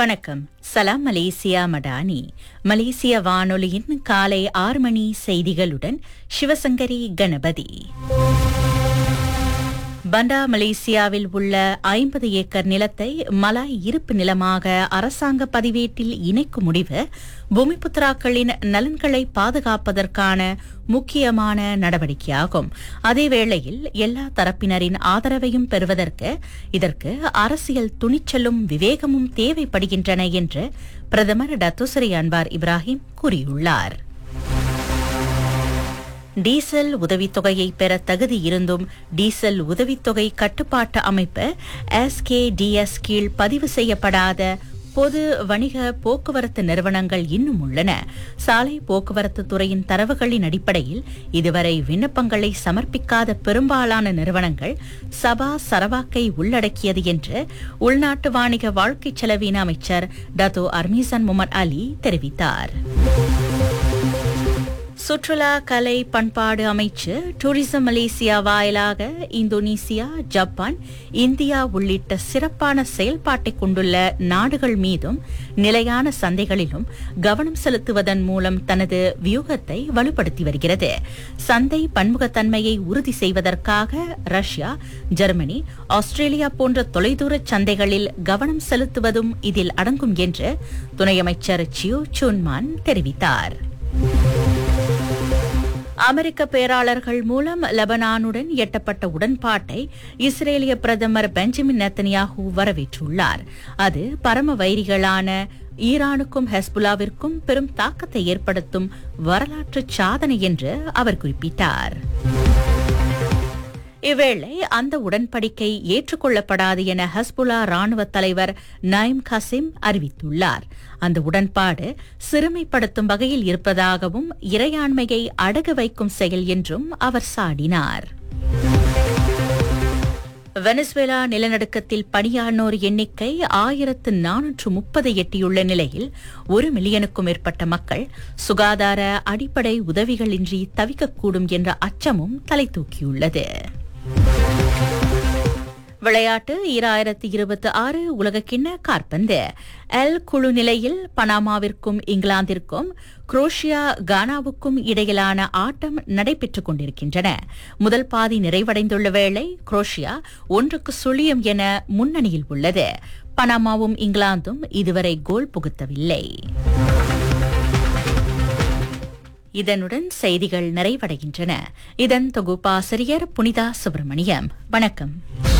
வணக்கம் சலாம் மலேசியா மடானி மலேசிய வானொலியின் காலை ஆறு மணி செய்திகளுடன் சிவசங்கரி கணபதி பண்டா மலேசியாவில் உள்ள ஐம்பது ஏக்கர் நிலத்தை மலாய் இருப்பு நிலமாக அரசாங்க பதிவேட்டில் இணைக்கும் முடிவு பூமிபுத்ராக்களின் நலன்களை பாதுகாப்பதற்கான முக்கியமான நடவடிக்கையாகும் அதேவேளையில் எல்லா தரப்பினரின் ஆதரவையும் பெறுவதற்கு இதற்கு அரசியல் துணிச்சலும் விவேகமும் தேவைப்படுகின்றன என்று பிரதமர் டத்துசரி அன்வார் இப்ராஹிம் கூறியுள்ளார் டீசல் உதவித்தொகையை பெற தகுதி இருந்தும் டீசல் உதவித்தொகை கட்டுப்பாட்டு அமைப்பு எஸ்கேடிஎஸ் கீழ் பதிவு செய்யப்படாத பொது வணிக போக்குவரத்து நிறுவனங்கள் இன்னும் உள்ளன சாலை போக்குவரத்து துறையின் தரவுகளின் அடிப்படையில் இதுவரை விண்ணப்பங்களை சமர்ப்பிக்காத பெரும்பாலான நிறுவனங்கள் சபா சரவாக்கை உள்ளடக்கியது என்று உள்நாட்டு வாணிக வாழ்க்கை செலவின அமைச்சர் டத்தோ அர்மீசன் முகமது அலி தெரிவித்தார் சுற்றுலா கலை பண்பாடு அமைச்சு டூரிசம் மலேசியா வாயிலாக இந்தோனேசியா ஜப்பான் இந்தியா உள்ளிட்ட சிறப்பான செயல்பாட்டை கொண்டுள்ள நாடுகள் மீதும் நிலையான சந்தைகளிலும் கவனம் செலுத்துவதன் மூலம் தனது வியூகத்தை வலுப்படுத்தி வருகிறது சந்தை பன்முகத்தன்மையை உறுதி செய்வதற்காக ரஷ்யா ஜெர்மனி ஆஸ்திரேலியா போன்ற தொலைதூர சந்தைகளில் கவனம் செலுத்துவதும் இதில் அடங்கும் என்று துணை அமைச்சர் சியூ சூன்மான் தெரிவித்தார் அமெரிக்க பேராளர்கள் மூலம் லெபனானுடன் எட்டப்பட்ட உடன்பாட்டை இஸ்ரேலிய பிரதமர் பெஞ்சமின் நெத்தனியாகு வரவேற்றுள்ளார் அது பரம வைரிகளான ஈரானுக்கும் ஹெஸ்புல்லாவிற்கும் பெரும் தாக்கத்தை ஏற்படுத்தும் வரலாற்று சாதனை என்று அவர் குறிப்பிட்டார் இவ்வேளை அந்த உடன்படிக்கை ஏற்றுக்கொள்ளப்படாது என ஹஸ்புல்லா ராணுவ தலைவர் நைம் கசிம் அறிவித்துள்ளார் அந்த உடன்பாடு சிறுமைப்படுத்தும் வகையில் இருப்பதாகவும் இறையாண்மையை அடகு வைக்கும் செயல் என்றும் அவர் சாடினார் வெனிசுவேலா நிலநடுக்கத்தில் பணியானோர் எண்ணிக்கை ஆயிரத்து நானூற்று முப்பது எட்டியுள்ள நிலையில் ஒரு மில்லியனுக்கும் மேற்பட்ட மக்கள் சுகாதார அடிப்படை உதவிகளின்றி தவிக்கக்கூடும் என்ற அச்சமும் தலை தூக்கியுள்ளது விளையாட்டு ஈராயிரத்தி இருபத்தி ஆறு உலகக்கிண்ண காற்பந்து எல் குழு நிலையில் பனாமாவிற்கும் இங்கிலாந்திற்கும் குரோஷியா கானாவுக்கும் இடையிலான ஆட்டம் நடைபெற்றுக் கொண்டிருக்கின்றன முதல் பாதி நிறைவடைந்துள்ள வேளை குரோஷியா ஒன்றுக்கு சுழியம் என முன்னணியில் உள்ளது பனாமாவும் இங்கிலாந்தும் இதுவரை கோல் புகுத்தவில்லை இதனுடன் செய்திகள் நிறைவடைகின்றன இதன் தொகுப்பாசிரியர் புனிதா சுப்பிரமணியம் வணக்கம்